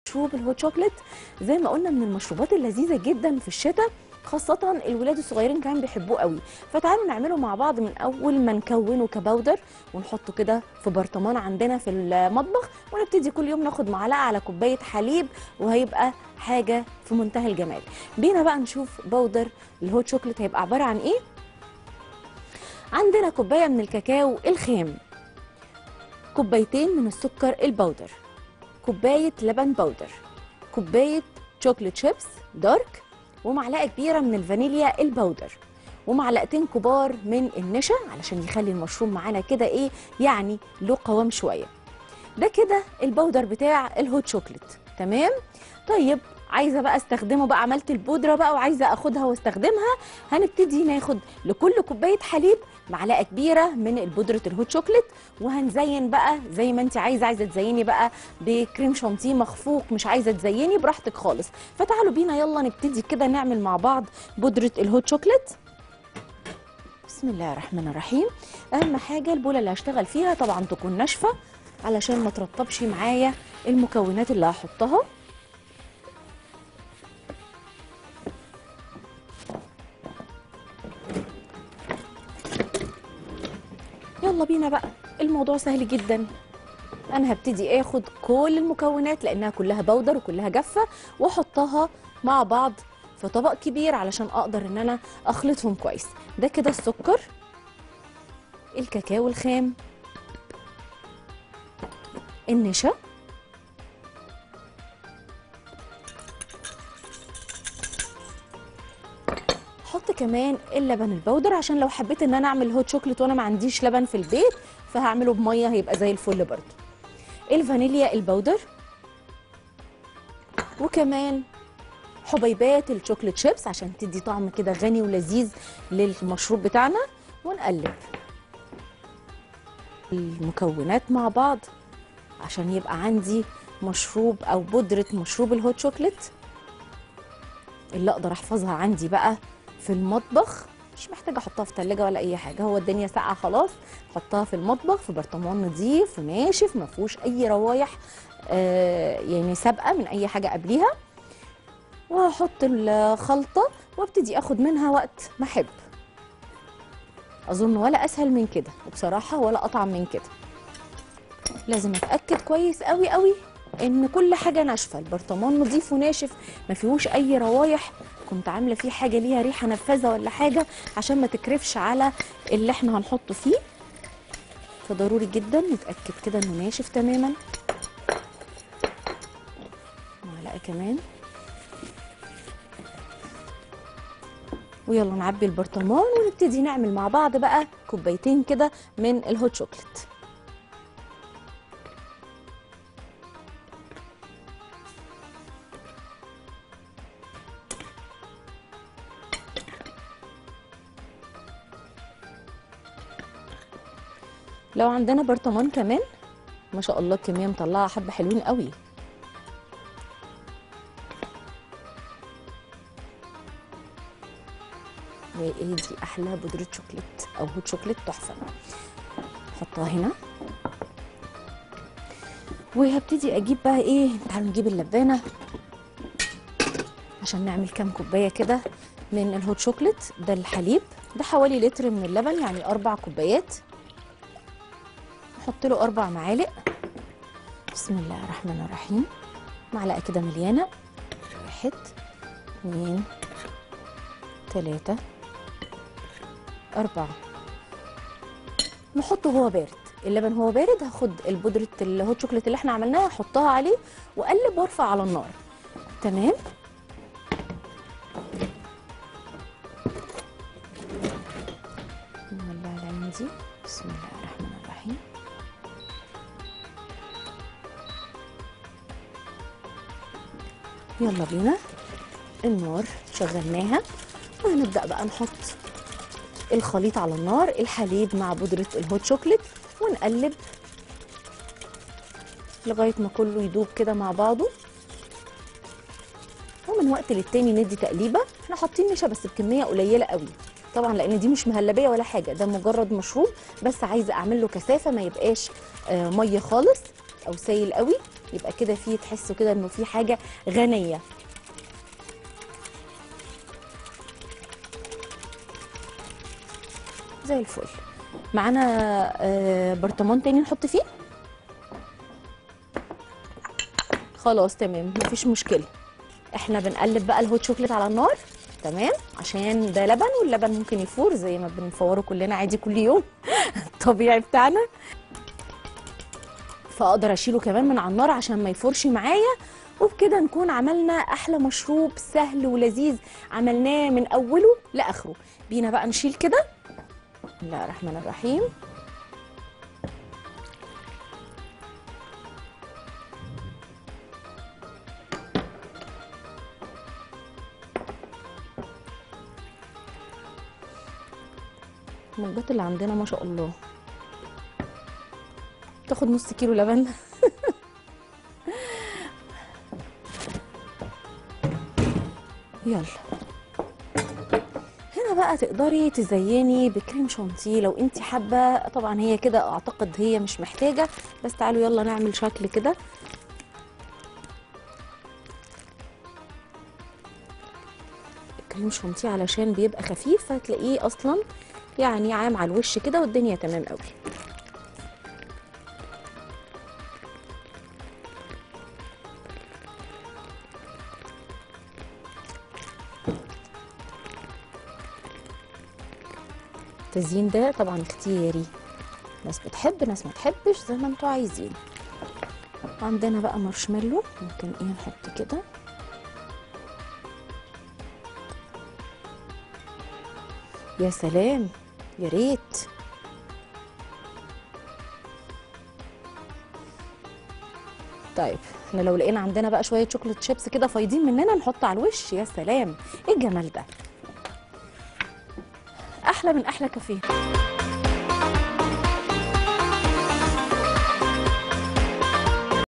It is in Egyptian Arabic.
مشروب الهوت شوكليت زي ما قلنا من المشروبات اللذيذه جدا في الشتاء خاصة الولاد الصغيرين كمان بيحبوه قوي فتعالوا نعمله مع بعض من أول ما نكونه كبودر ونحطه كده في برطمان عندنا في المطبخ ونبتدي كل يوم ناخد معلقة على كوباية حليب وهيبقى حاجة في منتهى الجمال بينا بقى نشوف بودر الهوت شوكليت هيبقى عبارة عن إيه عندنا كوباية من الكاكاو الخام كوبايتين من السكر البودر كوباية لبن بودر كوباية شوكليت شيبس دارك ومعلقة كبيرة من الفانيليا البودر ومعلقتين كبار من النشا علشان يخلي المشروب معانا كده ايه يعني له قوام شوية ده كده البودر بتاع الهوت شوكليت تمام طيب عايزه بقى استخدمه بقى عملت البودره بقى وعايزه اخدها واستخدمها هنبتدي ناخد لكل كوبايه حليب معلقه كبيره من البودره الهوت شوكليت وهنزين بقى زي ما انت عايزه عايزه تزيني بقى بكريم شانتيه مخفوق مش عايزه تزيني براحتك خالص فتعالوا بينا يلا نبتدي كده نعمل مع بعض بودره الهوت شوكليت بسم الله الرحمن الرحيم اهم حاجه البوله اللي هشتغل فيها طبعا تكون ناشفه علشان ما ترطبش معايا المكونات اللي هحطها يلا بينا بقى الموضوع سهل جدا انا هبتدي اخد كل المكونات لانها كلها بودر وكلها جافه واحطها مع بعض في طبق كبير علشان اقدر ان انا اخلطهم كويس ده كده السكر الكاكاو الخام النشا احط كمان اللبن البودر عشان لو حبيت ان انا اعمل هوت شوكليت وانا ما عنديش لبن في البيت فهعمله بميه هيبقى زي الفل برضو الفانيليا البودر وكمان حبيبات الشوكليت شيبس عشان تدي طعم كده غني ولذيذ للمشروب بتاعنا ونقلب المكونات مع بعض عشان يبقى عندي مشروب او بودره مشروب الهوت شوكليت اللي اقدر احفظها عندي بقى في المطبخ مش محتاجه احطها في ثلاجه ولا اي حاجه هو الدنيا ساقعه خلاص احطها في المطبخ في برطمان نظيف وناشف ما فيهوش اي روايح آه يعني سابقه من اي حاجه قبليها وهحط الخلطه وابتدي اخد منها وقت ما احب اظن ولا اسهل من كده وبصراحه ولا اطعم من كده لازم اتاكد كويس قوي قوي ان كل حاجه ناشفه البرطمان نظيف وناشف ما فيهوش اي روايح كنت عامله فيه حاجه ليها ريحه نفاذه ولا حاجه عشان ما تكرفش على اللي احنا هنحطه فيه فضروري جدا نتاكد كده انه ناشف تماما معلقه كمان ويلا نعبي البرطمان ونبتدي نعمل مع بعض بقى كوبايتين كده من الهوت شوكليت لو عندنا برطمان كمان ما شاء الله الكميه مطلعه حبه حلوين قوي وايه دي احلى بودره شوكليت او هوت شوكليت تحفه احطها هنا وهبتدي اجيب بقى ايه تعالوا نجيب اللبانه عشان نعمل كام كوبايه كده من الهوت شوكليت ده الحليب ده حوالي لتر من اللبن يعني اربع كوبايات نحط له اربع معالق بسم الله الرحمن الرحيم معلقه كده مليانه واحد اتنين تلاته اربعه نحطه وهو بارد اللبن هو بارد هاخد البودره الهوت شوكليت اللي احنا عملناها احطها عليه واقلب وارفع على النار تمام نولع العين دي بسم الله الرحمن الرحيم يلا بينا النار شغلناها وهنبدأ بقى نحط الخليط على النار الحليب مع بودرة الهوت شوكليت ونقلب لغاية ما كله يدوب كده مع بعضه ومن وقت للتاني ندي تقليبة احنا حاطين نشا بس بكمية قليلة قوي طبعا لان دي مش مهلبيه ولا حاجه ده مجرد مشروب بس عايزه اعمل له كثافه ما يبقاش آه، ميه خالص او سايل قوي يبقى كده فيه تحسوا كده انه في حاجه غنيه زي الفل معانا آه، برطمان تاني نحط فيه خلاص تمام مفيش مشكله احنا بنقلب بقى الهوت شوكليت على النار تمام عشان ده لبن واللبن ممكن يفور زي ما بنفوره كلنا عادي كل يوم الطبيعي بتاعنا فاقدر اشيله كمان من على النار عشان ما يفورش معايا وبكده نكون عملنا احلى مشروب سهل ولذيذ عملناه من اوله لاخره بينا بقى نشيل كده بسم الله الرحمن الرحيم المجات اللي عندنا ما شاء الله تاخد نص كيلو لبن يلا هنا بقى تقدري تزيني بكريم شانتيه لو انت حابه طبعا هي كده اعتقد هي مش محتاجه بس تعالوا يلا نعمل شكل كده كريم شانتيه علشان بيبقى خفيف فتلاقيه اصلا يعني عام على الوش كده والدنيا تمام قوي التزيين ده طبعا اختياري ناس بتحب ناس ما تحبش زي ما انتوا عايزين عندنا بقى مارشميلو ممكن ايه نحط كده يا سلام يا ريت طيب احنا لو لقينا عندنا بقى شويه شوكليت شيبس كده فايضين مننا نحط على الوش يا سلام ايه الجمال ده احلى من احلى كافيه